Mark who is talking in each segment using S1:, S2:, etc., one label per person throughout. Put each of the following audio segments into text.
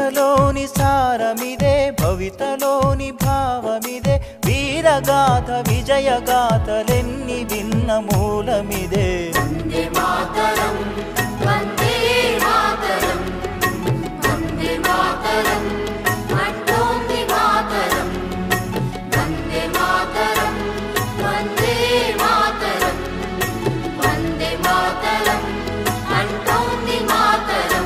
S1: కవితలోని సారమిదే భవితలోని భావమిదే వీరగాథ విజయగాథలెన్ని విన్న మూలమిదే
S2: వందే మాతరం వందే మాతరం వందే మాతరం అంటోంది మాతరం వందే మాతరం వందే మాతరం వందే మాతరం అంటోంది మాతరం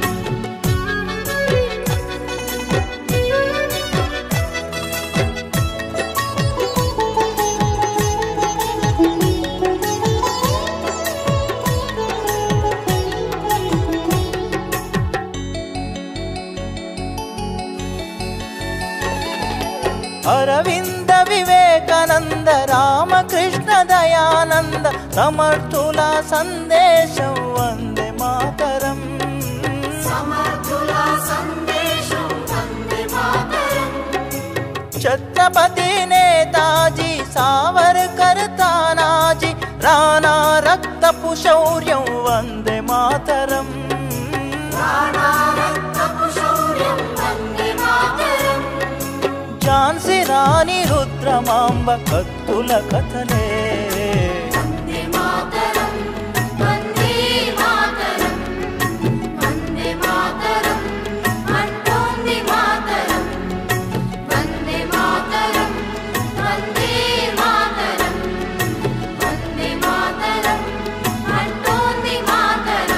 S1: అరవింద వివేకానంద రామకృష్ణ దయానంద సమర్థుల సందేశం వందే మాతరం
S2: సమర్థుల సందేశం వందే మాతరం
S1: ఛత్రపతి నేతాజీ సావర్కర్ తానాజీ రాణా రక్తపు శౌర్యం వందే మాతరం
S2: ప్రాణారక్తపు శౌర్యం వందే మాతరం
S1: ఝాన్సీ రాణి రుద్రమాంబ కత్తుల కథలే
S2: వందే మాతరం వందే మాతరం వందే మాతరం అంటోంది మాతరం వందే మాతరం వందే మాతరం వందే మాతరం అంటోంది మాతరం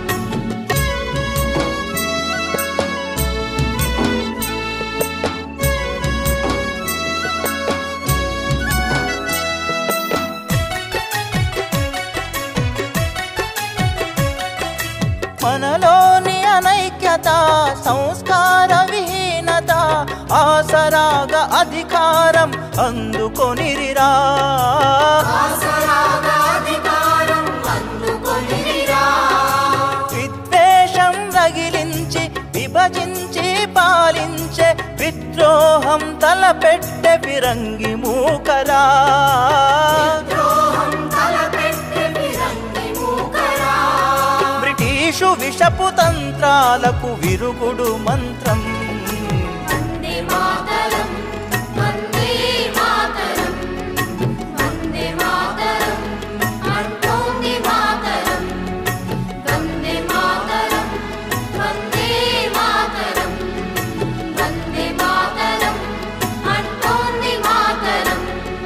S1: మనలోని అనైక్యత సంస్కార విహీనత ఆసరాగ అధికారం అందుకొనిరిరా
S2: ఆసరాగాధికారం అందుకొనిరా
S1: విద్వేషం రగిలించి విభజించి పాలించే విద్రోహం తలపెట్టె ఫిరంగి మూకరా
S2: ద్రోహం తలపెట్టె ఫిరంగి మూకరా
S1: బ్రిటిషు విషపు తంత్రాలకు విరుగుడు మంత్రం
S2: వందే మాతరం వందే మాతరం వందే మాతరం అంటోంది మాతరం వందే మాతరం వందే మాతరం వందే మాతరం అంటోంది మాతరం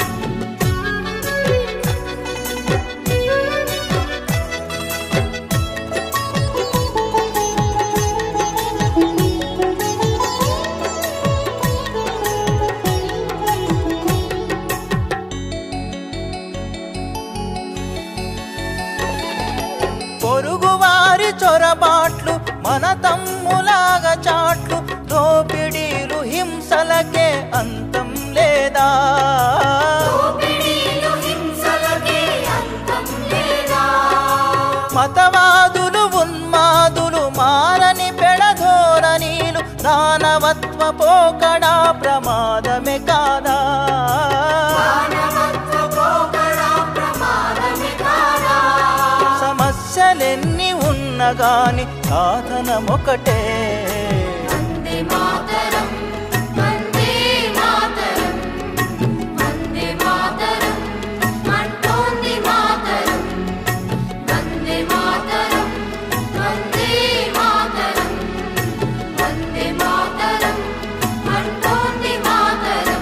S1: పొరుగువారి చొరబాట్లు మన తమ్ములాగా చాట్లు దోపిడీలు హింసలకే అంతం లేదా
S2: దోపిడీలు హింసలకే అంతం లేదా
S1: మతవాదులు ఉన్మాదులు మారని పెడధోరణీలు దానవత్వ పోకడా ప్రమాదమే కాదా
S2: మానవత్వ పోకడా ప్రమాదమే కాదా
S1: సమస్యలెన్ని ఉన్నగాని సాధనమొకటే
S2: వందే మాతరం వందే మాతరం వందే మాతరం అంటోంది మాతరం వందే మాతరం వందే మాతరం వందే మాతరం అంటోంది మాతరం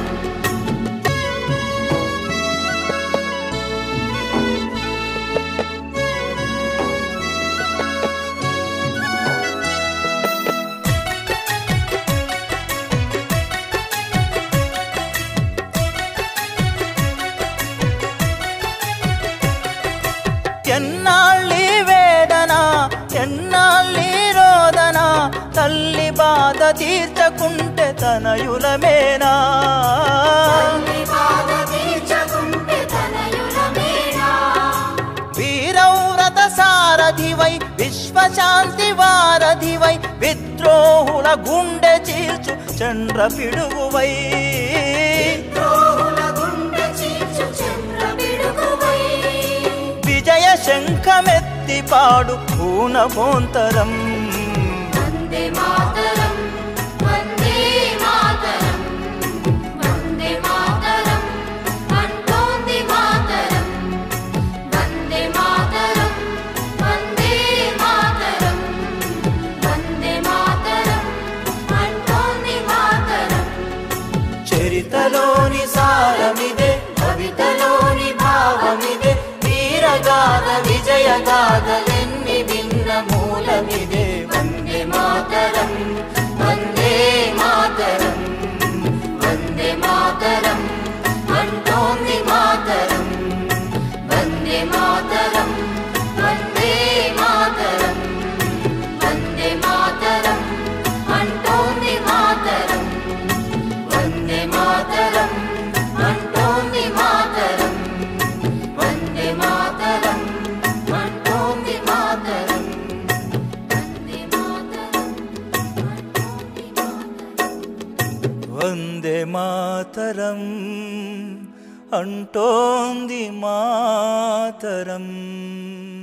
S1: ఎన్నాళ్ళీ వేదన ఎన్నాళ్ళీ రోదన తల్లి బాధ తీర్చకుంటే తనయులమేనా
S2: తల్లి బాధ తీర్చకుంటే తనయులమేనా
S1: వీరవ్రత సారథివై విశ్వశాంతి వారధివై విద్రోహుల గుండె చీల్చు చంద్ర పిడుగువై
S2: ద్రోహుల గుండె చీల్చు చంద్ర పిడుగువై
S1: విజయ శంఖమెత్తి పాడు పూనభోంతరం
S2: వందే మాతరం
S1: విజయ గాథలెన్ని విన్న మూలమిదే
S2: వందే మాతరం వందే మాతరం వందే మాతరం అంటోంది మాతరం వందే మాతరం వందే మాతరం వందే మాతరం అంటోంది మాతరం వందే మాతరం అంటోంది మాతరం వందే మాతరం అంటోంది మాతరం వందే మాతరం
S1: వందే మాతరం అంటోంది మాతరం